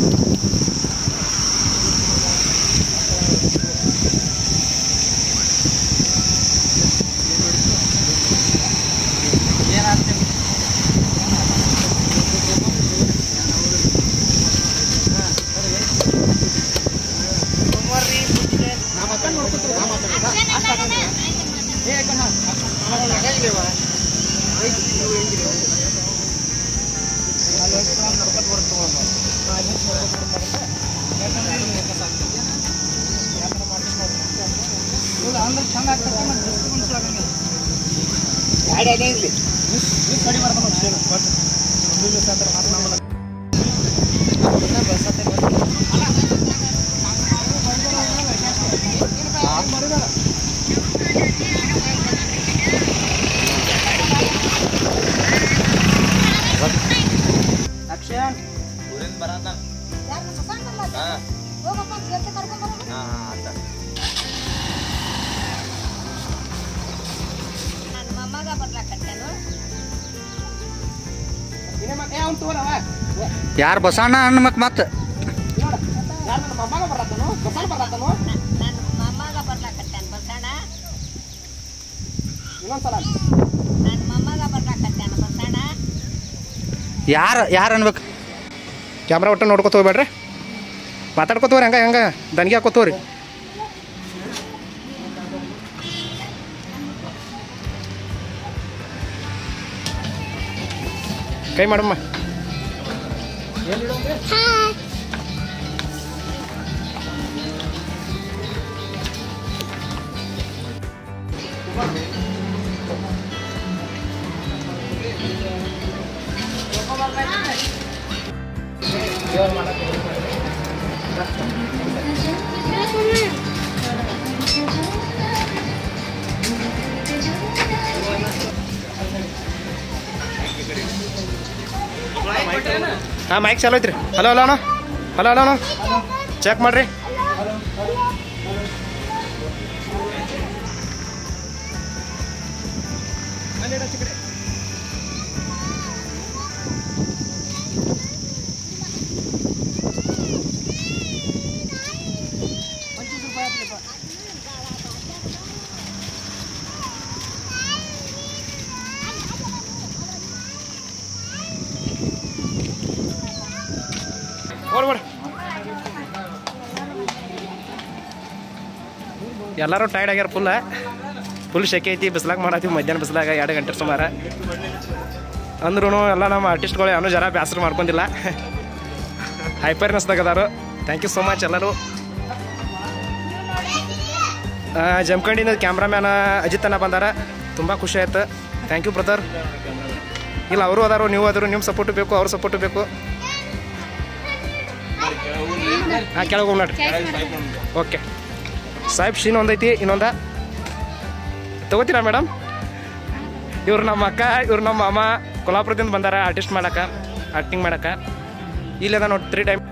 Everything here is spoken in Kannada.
ಊರಿಂದ ಬರತ್ತ ನನ್ನ ಮೊಮ್ಮಗ ಬರ್ಲಾಕತ್ತೇನು ಯಾರು ಬಸಣ್ಣ ಅನ್ಮಕ್ ಮತ್ತೆ ನನ್ನ ಮೊಮ್ಮಗ ಬರ್ಲಾಕತ್ತೇನು ಬಸಣ್ಣ ನನ್ನ ಮೊಮ್ಮಗ ಬರ್ಲಾಕತ್ತೇನು ಬಸಣ್ಣ ಯಾರು ಯಾರು ಅನ್ಬೇಕು ಕ್ಯಾಮ್ರಾ ಒಟ್ಟು ನೋಡ್ಕೊತ ಹೋಗ್ಬೇಡ್ರಿ ಮಾತಾಡ್ಕೊತವ್ರಿ ಹಂಗ ಹಂಗ ದನಿಗೆ ಹಾಕೋತವ್ರಿ ಕೈ ಮಾಡಮ್ಮ ಹಾಂ ಮೈಕ್ ಚಾಲು ಐತ್ರಿ ಹಲೋ ಹಲೋ ಅಣ್ಣ ಹಲೋ ಹಲೋ ಅಣ್ಣ ಚೆಕ್ ಮಾಡ್ರಿ ಓಡ್ ಓಡ್ ಎಲ್ಲರೂ ಟೈರ್ಡ್ ಆಗ್ಯಾರ ಫುಲ್ಲ ಫುಲ್ ಶೆಕೆ ಐತಿ ಬಿಸ್ಲಾಗ ಮಾಡತ್ತೀವಿ ಮಧ್ಯಾಹ್ನ ಬಿಸ್ಲಾಗ ಎರಡು ಗಂಟೆ ಸುಮಾರು ಅಂದ್ರೂ ಎಲ್ಲ ನಮ್ಮ ಆರ್ಟಿಸ್ಟ್ಗಳು ಏನೂ ಜರ ಬೇಸರ ಮಾಡ್ಕೊಂಡಿಲ್ಲ ಹೈಪರ್ನೆಸ್ದಾಗ ಅದಾರು ಥ್ಯಾಂಕ್ ಯು ಸೋ ಮಚ್ ಎಲ್ಲರೂ ಆ, ಜಮಖಂಡಿಯಿಂದ ಕ್ಯಾಮ್ರಾಮ್ಯಾನ ಅಜಿತ್ ಅನ್ನ ಬಂದಾರ ತುಂಬ ಖುಷಿ ಆಯ್ತು ಥ್ಯಾಂಕ್ ಯು ಬ್ರದರ್ ಇಲ್ಲ ಅವರು ಅದಾರು ನೀವು ಅದಾರು ನಿಮ್ಮ ಸಪೋರ್ಟು ಬೇಕು ಅವ್ರ ಸಪೋರ್ಟು ಬೇಕು ಹಾಂ ಕೆಳಗೆ ಹೋಗಿ ನೋಡ್ರಿ ಓಕೆ ಸಾಹೇಬ್ ಶೀನ್ ಒಂದೈತಿ ಇನ್ನೊಂದ ತಗೋತೀರಾ ಮೇಡಮ್ ಇವ್ರು ನಮ್ಮ ಅಕ್ಕ ಇವ್ರು ನಮ್ಮ ಮಾಮ ಕೊಲ್ಹಾಪುರದಿಂದ ಬಂದಾರ ಆರ್ಟಿಸ್ಟ್ ಮಾಡಕ್ಕೆ ಆ್ಯಕ್ಟಿಂಗ್ ಮಾಡಕ್ಕೆ ಇಲ್ಲದ ನೋಡಿ ತ್ರೀ ಟೈಮ್